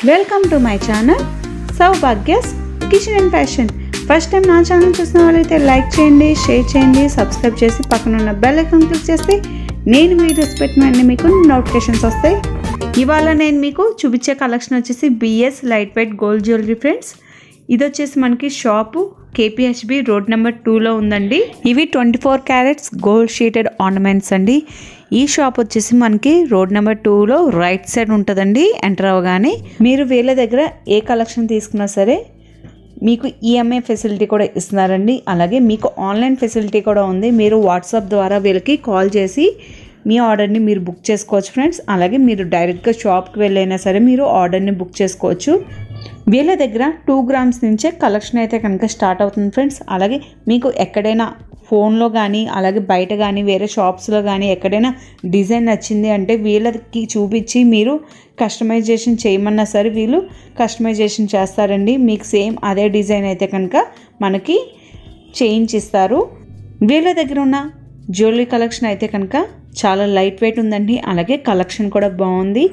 welcome to my channel సౌభాగ్యస్ kitchen and fashion first time నా channel చూసిన వాళ్ళైతే లైక్ చేయండి షేర్ చేయండి సబ్స్క్రైబ్ చేసి పక్కన ఉన్న బెల్ ఐకాన్ క్లిక్ చేస్తే నేను వీడియోస్ పెట్టిన వెంటనే మీకు నోటిఫికేషన్స్ వస్తాయి ఇవాళ నేను మీకు చూపించే కలెక్షన్ వచ్చేసి BS light weight gold jewellery friends ఇది వచ్చేసి మనకి షాపు కేపీహెచ్బి రోడ్ నెంబర్ టూలో ఉందండి ఇవి twenty four carats gold sheeted ornaments అండి ఈ షాప్ వచ్చేసి మనకి రోడ్ నెంబర్ టూలో రైట్ సైడ్ ఉంటుందండి ఎంటర్ అవ్వగానే మీరు వీళ్ళ దగ్గర ఏ కలెక్షన్ తీసుకున్నా సరే మీకు ఈఎంఐ ఫెసిలిటీ కూడా ఇస్తున్నారండి అలాగే మీకు ఆన్లైన్ ఫెసిలిటీ కూడా ఉంది మీరు వాట్సాప్ ద్వారా వీళ్ళకి కాల్ చేసి మీ ఆర్డర్ని మీరు బుక్ చేసుకోవచ్చు ఫ్రెండ్స్ అలాగే మీరు డైరెక్ట్గా షాప్కి వెళ్ళైనా సరే మీరు ఆర్డర్ని బుక్ చేసుకోవచ్చు వీళ్ళ దగ్గర టూ గ్రామ్స్ నుంచే కలెక్షన్ అయితే కనుక స్టార్ట్ అవుతుంది ఫ్రెండ్స్ అలాగే మీకు ఎక్కడైనా ఫోన్లో కానీ అలాగే బయట కానీ వేరే షాప్స్లో కానీ ఎక్కడైనా డిజైన్ నచ్చింది అంటే వీళ్ళకి చూపించి మీరు కస్టమైజేషన్ చేయమన్నా సరే వీళ్ళు కస్టమైజేషన్ చేస్తారండి మీకు సేమ్ అదే డిజైన్ అయితే కనుక మనకి చేయించిస్తారు వీళ్ళ దగ్గర ఉన్న జ్యువెలరీ కలెక్షన్ అయితే కనుక చాలా లైట్ వెయిట్ ఉందండి అలాగే కలెక్షన్ కూడా బాగుంది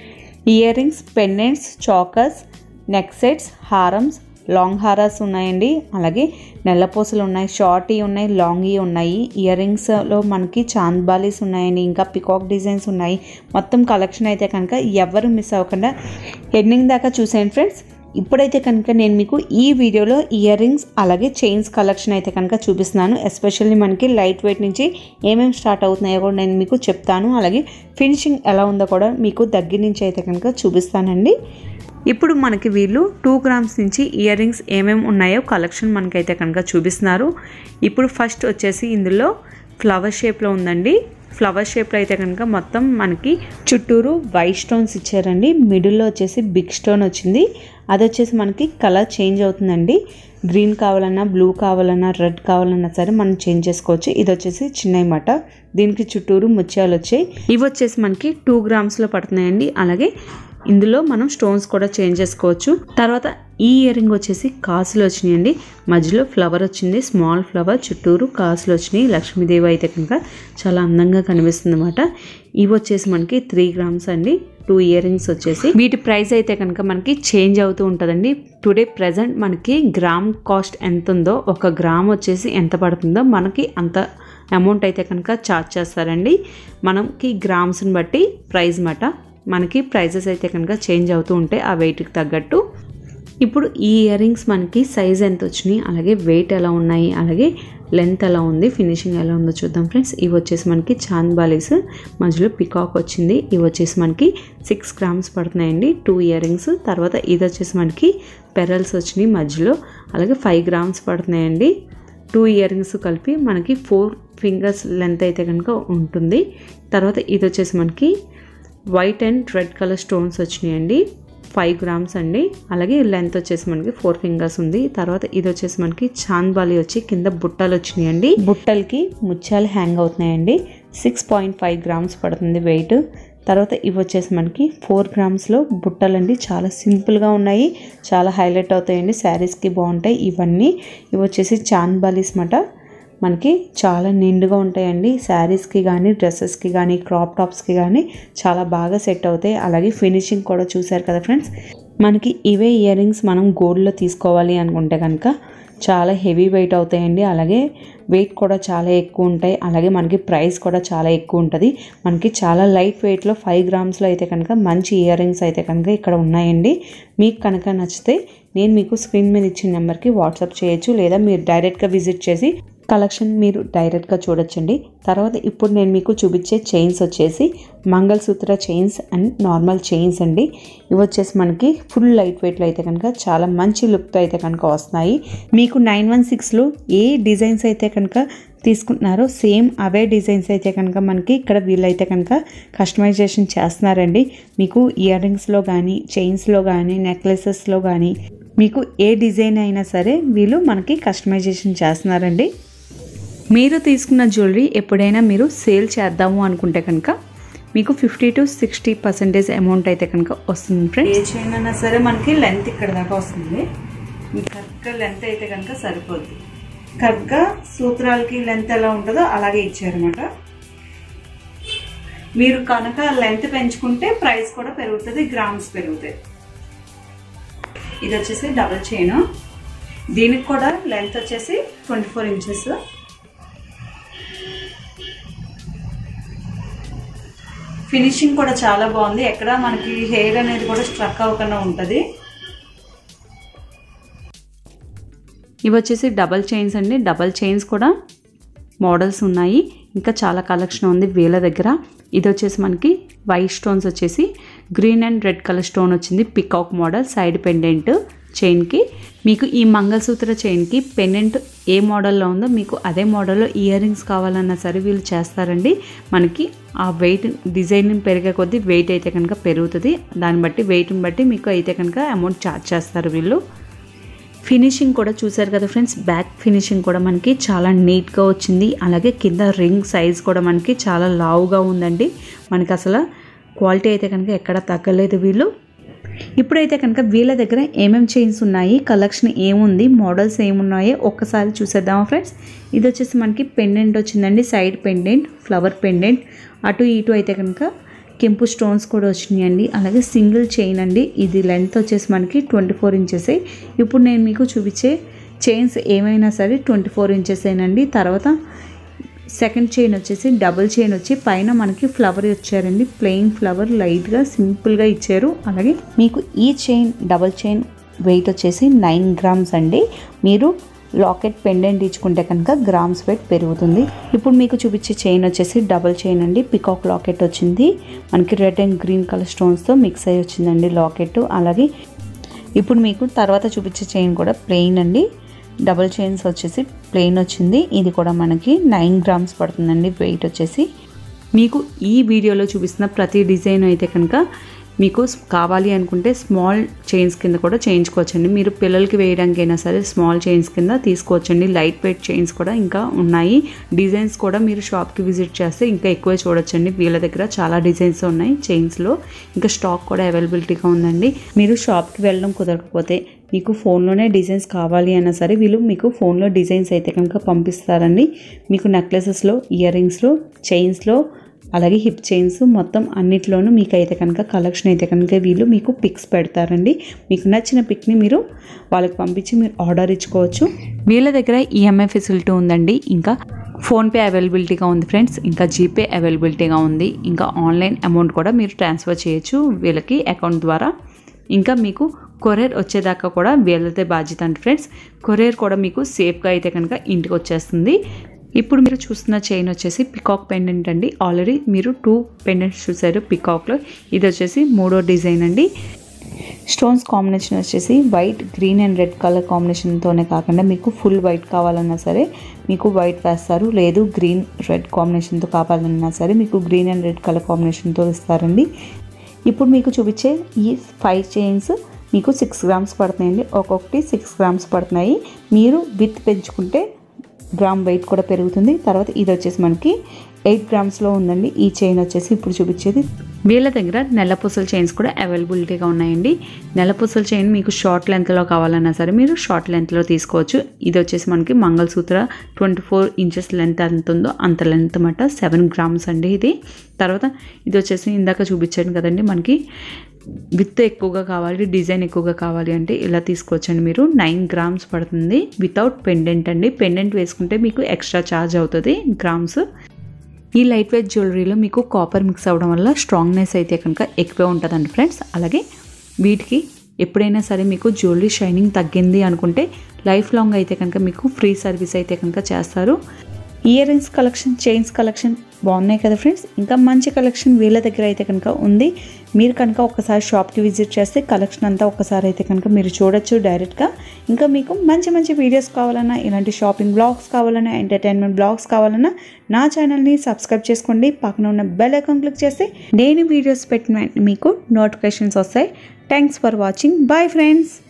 earrings pendants chokers neck sets హారమ్స్ లాంగ్ హారాస్ ఉన్నాయండి అలాగే నెల్లపూసలు ఉన్నాయి షార్ట్ ఉన్నాయి లాంగ్ ఉన్నాయి ఇయర్ రింగ్స్లో మనకి చాంద్ బాలీస్ ఉన్నాయండి ఇంకా పికాక్ డిజైన్స్ ఉన్నాయి మొత్తం కలెక్షన్ అయితే కనుక ఎవరు మిస్ అవ్వకుండా ఎండింగ్ దాకా చూసేయండి ఫ్రెండ్స్ ఇప్పుడైతే కనుక నేను మీకు ఈ వీడియోలో ఇయర్ రింగ్స్ అలాగే చైన్స్ కలెక్షన్ అయితే కనుక చూపిస్తున్నాను ఎస్పెషల్లీ మనకి లైట్ వెయిట్ నుంచి ఏమేమి స్టార్ట్ అవుతున్నాయో కూడా నేను మీకు చెప్తాను అలాగే ఫినిషింగ్ ఎలా ఉందో కూడా మీకు దగ్గర నుంచి అయితే కనుక చూపిస్తానండి ఇప్పుడు మనకి వీళ్ళు టూ గ్రామ్స్ నుంచి ఇయర్ రింగ్స్ ఏమేమి ఉన్నాయో కలెక్షన్ మనకైతే కనుక చూపిస్తున్నారు ఇప్పుడు ఫస్ట్ వచ్చేసి ఇందులో ఫ్లవర్ షేప్లో ఉందండి ఫ్లవర్ షేప్లో అయితే కనుక మొత్తం మనకి చుట్టూరు వైట్ స్టోన్స్ ఇచ్చారండి మిడిల్లో వచ్చేసి బిగ్ స్టోన్ వచ్చింది అది వచ్చేసి మనకి కలర్ చేంజ్ అవుతుందండి గ్రీన్ కావాలన్నా బ్లూ కావాలన్నా రెడ్ కావాలన్నా సరే మనం చేంజ్ చేసుకోవచ్చు ఇది వచ్చేసి చిన్న మాట దీనికి చుట్టూరు ముత్యాలు వచ్చాయి ఇవి వచ్చేసి మనకి టూ గ్రామ్స్లో పడుతున్నాయండి అలాగే ఇందులో మనం స్టోన్స్ కూడా చేంజ్ చేసుకోవచ్చు తర్వాత ఈ ఇయర్ రింగ్ వచ్చేసి కాసులు వచ్చినాయండి మధ్యలో ఫ్లవర్ వచ్చింది స్మాల్ ఫ్లవర్ చుట్టూరు కాసులు వచ్చినాయి లక్ష్మీదేవి అయితే కనుక చాలా అందంగా కనిపిస్తుంది అనమాట ఇవి వచ్చేసి మనకి త్రీ గ్రామ్స్ అండి టూ ఇయర్ రింగ్స్ వచ్చేసి వీటి ప్రైస్ అయితే కనుక మనకి చేంజ్ అవుతూ ఉంటుందండి టుడే ప్రజెంట్ మనకి గ్రామ్ కాస్ట్ ఎంత ఉందో ఒక గ్రామ్ వచ్చేసి ఎంత పడుతుందో మనకి అంత అమౌంట్ అయితే కనుక ఛార్జ్ చేస్తారండి మనకి గ్రామ్స్ని బట్టి ప్రైస్ మాట మనకి ప్రైజెస్ అయితే కనుక చేంజ్ అవుతూ ఉంటాయి ఆ వెయిట్కి తగ్గట్టు ఇప్పుడు ఈ ఇయర్ రింగ్స్ మనకి సైజ్ ఎంత వచ్చినాయి అలాగే వెయిట్ ఎలా ఉన్నాయి అలాగే లెంత్ ఎలా ఉంది ఫినిషింగ్ ఎలా ఉందో చూద్దాం ఫ్రెండ్స్ ఇవి వచ్చేసి మనకి చాంద్ బాలీస్ మధ్యలో పికాక్ వచ్చింది ఇవి వచ్చేసి మనకి సిక్స్ గ్రామ్స్ పడుతున్నాయండి టూ ఇయర్ రింగ్స్ తర్వాత ఇది వచ్చేసి మనకి పెరల్స్ వచ్చినాయి మధ్యలో అలాగే ఫైవ్ గ్రామ్స్ పడుతున్నాయండి టూ ఇయర్ రింగ్స్ కలిపి మనకి ఫోర్ ఫింగర్స్ లెంత్ అయితే కనుక ఉంటుంది తర్వాత ఇది వచ్చేసి మనకి white and red colour stones వచ్చినాయండి ఫైవ్ గ్రామ్స్ అండి అలాగే లెంత్ వచ్చేసి మనకి ఫోర్ ఫింగర్స్ ఉంది తర్వాత ఇది వచ్చేసి మనకి చాంద్బాలి వచ్చి కింద బుట్టలు వచ్చినాయండి బుట్టలకి ముత్యాలు హ్యాంగ్ అవుతున్నాయండి సిక్స్ పాయింట్ ఫైవ్ గ్రామ్స్ పడుతుంది వెయిట్ తర్వాత ఇవి వచ్చేసి మనకి ఫోర్ గ్రామ్స్లో బుట్టలండి చాలా సింపుల్గా ఉన్నాయి చాలా హైలైట్ అవుతాయండి శారీస్కి బాగుంటాయి ఇవన్నీ ఇవి వచ్చేసి చాంద్బాలీస్ మాట మనకి చాలా నిండుగా ఉంటాయండి శారీస్కి కానీ డ్రెస్సెస్కి కానీ క్రాప్ టాప్స్కి కానీ చాలా బాగా సెట్ అవుతాయి అలాగే ఫినిషింగ్ కూడా చూసారు కదా ఫ్రెండ్స్ మనకి ఇవే ఇయర్ రింగ్స్ మనం గోల్డ్లో తీసుకోవాలి అనుకుంటే కనుక చాలా హెవీ వెయిట్ అవుతాయండి అలాగే వెయిట్ కూడా చాలా ఎక్కువ ఉంటాయి అలాగే మనకి ప్రైస్ కూడా చాలా ఎక్కువ ఉంటుంది మనకి చాలా లైట్ వెయిట్లో ఫైవ్ గ్రామ్స్లో అయితే కనుక మంచి ఇయర్ రింగ్స్ అయితే కనుక ఇక్కడ ఉన్నాయండి మీకు కనుక నచ్చితే నేను మీకు స్క్రీన్ మీద ఇచ్చిన నెంబర్కి వాట్సాప్ చేయొచ్చు లేదా మీరు డైరెక్ట్గా విజిట్ చేసి కలెక్షన్ మీరు డైరెక్ట్గా చూడొచ్చండి తర్వాత ఇప్పుడు నేను మీకు చూపించే చైన్స్ వచ్చేసి mangalsutra chains and normal chains అండి ఇవి వచ్చేసి మనకి ఫుల్ లైట్ వెయిట్లో అయితే కనుక చాలా మంచి లుక్తో అయితే కనుక వస్తున్నాయి మీకు నైన్ వన్ సిక్స్లో ఏ డిజైన్స్ అయితే కనుక తీసుకుంటున్నారో సేమ్ అవే డిజైన్స్ అయితే కనుక మనకి ఇక్కడ వీళ్ళైతే కనుక కస్టమైజేషన్ చేస్తున్నారండి మీకు ఇయర్ రింగ్స్లో కానీ చైన్స్లో కానీ నెక్లెసెస్లో కానీ మీకు ఏ డిజైన్ అయినా సరే వీళ్ళు మనకి కస్టమైజేషన్ చేస్తున్నారండి మీరు తీసుకున్న జ్యువెలరీ ఎప్పుడైనా మీరు సేల్ చేద్దాము అనుకుంటే కనుక మీకు fifty to sixty percentage amount అయితే కనుక వస్తుంది ఫ్రెండ్స్ ఏ చైన్ అయినా సరే మనకి లెంత్ ఇక్కడ దాకా వస్తుంది మీకు కరెక్ట్గా లెంత్ అయితే కనుక సరిపోద్ది కరెక్ట్గా సూత్రాలకి లెంత్ ఎలా ఉంటుందో అలాగే ఇచ్చారనమాట మీరు కనుక లెంత్ పెంచుకుంటే ప్రైస్ కూడా పెరుగుతుంది గ్రామ్స్ పెరుగుతాయి ఇది వచ్చేసి డబుల్ చైన్ దీనికి కూడా లెంత్ వచ్చేసి ట్వంటీ ఫోర్ ఇంచెస్ ఫినిషింగ్ కూడా చాలా బాగుంది ఎక్కడ మనకి హెయిర్ అనేది కూడా స్ట్రక్ అవ్వకుండా ఉంటుంది ఇవి వచ్చేసి డబల్ చైన్స్ అండి డబల్ చైన్స్ కూడా మోడల్స్ ఉన్నాయి ఇంకా చాలా కలెక్షన్ ఉంది వీళ్ళ దగ్గర ఇది వచ్చేసి మనకి వైట్ స్టోన్స్ వచ్చేసి green and red colour stone వచ్చింది పికాక్ మోడల్ సైడ్ పెండెంట్ చైన్కి మీకు ఈ మంగళసూత్ర చైన్కి పెండెంట్ ఏ మోడల్లో ఉందో మీకు అదే మోడల్లో ఇయర్ రింగ్స్ కావాలన్నా సరే వీళ్ళు చేస్తారండి మనకి ఆ వెయిట్ డిజైన్ పెరిగే కొద్దీ వెయిట్ అయితే కనుక పెరుగుతుంది దాన్ని బట్టి వెయిట్ని బట్టి మీకు అయితే కనుక అమౌంట్ ఛార్జ్ చేస్తారు వీళ్ళు ఫినిషింగ్ కూడా చూసారు కదా ఫ్రెండ్స్ బ్యాక్ ఫినిషింగ్ కూడా మనకి చాలా నీట్గా వచ్చింది అలాగే కింద రింగ్ సైజ్ కూడా మనకి చాలా లావుగా ఉందండి మనకి అసలు క్వాలిటీ అయితే కనుక ఎక్కడ తగ్గలేదు వీళ్ళు ఇప్పుడైతే కనుక వీళ్ళ దగ్గర ఏమేమి చైన్స్ ఉన్నాయి కలెక్షన్ ఏముంది మోడల్స్ ఏమున్నాయో ఒక్కసారి చూసేద్దామా ఫ్రెండ్స్ ఇది వచ్చేసి మనకి పెండెంట్ వచ్చిందండి సైడ్ పెండెంట్ ఫ్లవర్ పెండెంట్ అటు ఇటు అయితే కనుక కెంపు స్టోన్స్ కూడా వచ్చినాయండి అలాగే సింగిల్ చైన్ అండి ఇది లెంత్ వచ్చేసి మనకి ట్వంటీ ఫోర్ ఇంచెస్ ఇప్పుడు నేను మీకు చూపించే చైన్స్ ఏమైనా సరే ట్వంటీ ఫోర్ ఇంచెస్ ఏనండి తర్వాత సెకండ్ చైన్ వచ్చేసి డబుల్ చైన్ వచ్చి పైన మనకి ఫ్లవర్ ఇచ్చారండి ప్లెయిన్ ఫ్లవర్ లైట్గా సింపుల్గా ఇచ్చారు అలాగే మీకు ఈ చైన్ డబుల్ చైన్ వెయిట్ వచ్చేసి నైన్ గ్రామ్స్ అండి మీరు లాకెట్ పెండెంట్ ఇచ్చుకుంటే కనుక గ్రామ్స్ వెయిట్ పెరుగుతుంది ఇప్పుడు మీకు చూపించే చైన్ వచ్చేసి డబుల్ చైన్ అండి పికాక్ లాకెట్ వచ్చింది మనకి రెడ్ అండ్ గ్రీన్ కలర్ స్టోన్స్తో మిక్స్ అయ్యి వచ్చిందండి లాకెట్ అలాగే ఇప్పుడు మీకు తర్వాత చూపించే చైన్ కూడా ప్లెయిన్ అండి డబుల్ చైన్స్ వచ్చేసి ప్లెయిన్ వచ్చింది ఇది కూడా మనకి నైన్ గ్రామ్స్ పడుతుందండి వెయిట్ వచ్చేసి మీకు ఈ వీడియోలో చూపిస్తున్న ప్రతి డిజైన్ అయితే కనుక మీకు కావాలి అనుకుంటే స్మాల్ చైన్స్ కింద కూడా చేయించుకోవచ్చండి మీరు పిల్లలకి వేయడానికైనా సరే స్మాల్ చైన్స్ కింద తీసుకోవచ్చండి లైట్ వెయిట్ చైన్స్ కూడా ఇంకా ఉన్నాయి డిజైన్స్ కూడా మీరు షాప్కి విజిట్ చేస్తే ఇంకా ఎక్కువ చూడొచ్చండి వీళ్ళ దగ్గర చాలా డిజైన్స్ ఉన్నాయి చైన్స్లో ఇంకా స్టాక్ కూడా అవైలబిలిటీగా ఉందండి మీరు షాప్కి వెళ్ళడం కుదరకపోతే మీకు ఫోన్లోనే డిజైన్స్ కావాలి అన్నా సరే వీళ్ళు మీకు ఫోన్లో డిజైన్స్ అయితే కనుక పంపిస్తారండి మీకు నెక్లెసెస్లో ఇయర్ రింగ్స్లో చైన్స్లో అలాగే హిప్ చైన్స్ మొత్తం అన్నిట్లోనూ మీకు అయితే కనుక కలెక్షన్ అయితే కనుక వీళ్ళు మీకు పిక్స్ పెడతారండి మీకు నచ్చిన పిక్ని మీరు వాళ్ళకి పంపించి మీరు ఆర్డర్ ఇచ్చుకోవచ్చు వీళ్ళ దగ్గర ఈఎంఐ ఫెసిలిటీ ఉందండి ఇంకా ఫోన్పే అవైలబిలిటీగా ఉంది ఫ్రెండ్స్ ఇంకా జీపే అవైలబిలిటీగా ఉంది ఇంకా ఆన్లైన్ అమౌంట్ కూడా మీరు ట్రాన్స్ఫర్ చేయొచ్చు వీళ్ళకి అకౌంట్ ద్వారా ఇంకా మీకు కొరియర్ వచ్చేదాకా కూడా వీళ్ళదే బాధ్యత అండి ఫ్రెండ్స్ కొరియర్ కూడా మీకు సేఫ్గా అయితే కనుక ఇంటికి వచ్చేస్తుంది ఇప్పుడు మీరు చూస్తున్న చైన్ వచ్చేసి పికాక్ పెండెంట్ అండి ఆల్రెడీ మీరు టూ పెండెంట్స్ చూసారు పికాక్లో ఇది వచ్చేసి మూడో డిజైన్ అండి స్టోన్స్ కాంబినేషన్ వచ్చేసి white green and red colour కాంబినేషన్తోనే కాకుండా మీకు ఫుల్ వైట్ కావాలన్నా సరే మీకు వైట్ వేస్తారు లేదు గ్రీన్ రెడ్ కాంబినేషన్తో కావాలన్నా సరే మీకు గ్రీన్ అండ్ రెడ్ కలర్ కాంబినేషన్తో ఇస్తారండి ఇప్పుడు మీకు చూపించే ఈ ఫైవ్ చైన్స్ మీకు సిక్స్ గ్రామ్స్ పడుతున్నాయండి ఒక్కొక్కటి సిక్స్ గ్రామ్స్ పడుతున్నాయి మీరు విత్ పెంచుకుంటే గ్రామ్ వెయిట్ కూడా పెరుగుతుంది తర్వాత ఇది వచ్చేసి మనకి ఎయిట్ గ్రామ్స్లో ఉందండి ఈ చైన్ వచ్చేసి ఇప్పుడు చూపించేది వీళ్ళ దగ్గర నెలపూసల చైన్స్ కూడా అవైలబిలిటీగా ఉన్నాయండి నెలపూసల చైన్ మీకు షార్ట్ లెంత్లో కావాలన్నా సరే మీరు షార్ట్ లెంత్లో తీసుకోవచ్చు ఇది వచ్చేసి మనకి mangalsutra twenty four inches length ఎంత ఉందో అంత లెంత్ అన్నమాట సెవెన్ గ్రామ్స్ అండి ఇది తర్వాత ఇది వచ్చేసి ఇందాక చూపించాను కదండి మనకి విత్ ఎక్కువగా కావాలి డిజైన్ ఎక్కువగా కావాలి అంటే ఇలా తీసుకోవచ్చండి మీరు నైన్ గ్రామ్స్ పడుతుంది వితౌట్ పెండెంట్ అండి పెండెంట్ వేసుకుంటే మీకు ఎక్స్ట్రా ఛార్జ్ అవుతుంది గ్రామ్స్ ఈ లైట్ వెయిట్ జ్యువెలరీలో మీకు కాపర్ మిక్స్ అవ్వడం వల్ల స్ట్రాంగ్నెస్ అయితే కనుక ఎక్కువే ఉంటుందండి ఫ్రెండ్స్ అలాగే వీటికి ఎప్పుడైనా సరే మీకు జ్యువెలరీ షైనింగ్ తగ్గింది అనుకుంటే లైఫ్ లాంగ్ అయితే కనుక మీకు ఫ్రీ సర్వీస్ అయితే కనుక చేస్తారు earrings collection chains collection బాగున్నాయి కదా ఫ్రెండ్స్ ఇంకా మంచి కలెక్షన్ వీళ్ళ దగ్గర అయితే కనుక ఉంది మీరు కనుక ఒకసారి షాప్కి విజిట్ చేస్తే కలెక్షన్ అంతా ఒకసారి అయితే కనుక మీరు చూడొచ్చు డైరెక్ట్గా ఇంకా మీకు మంచి మంచి వీడియోస్ కావాలన్నా ఇలాంటి షాపింగ్ బ్లాగ్స్ కావాలన్నా ఎంటర్టైన్మెంట్ బ్లాగ్స్ కావాలన్నా నా ఛానల్ని సబ్స్క్రైబ్ చేసుకోండి పక్కన ఉన్న బెల్ ఐకాన్ క్లిక్ చేస్తే నేను వీడియోస్ పెట్టిన వెంటనే మీకు నోటిఫికేషన్స్ వస్తాయి thanks for watching bye friends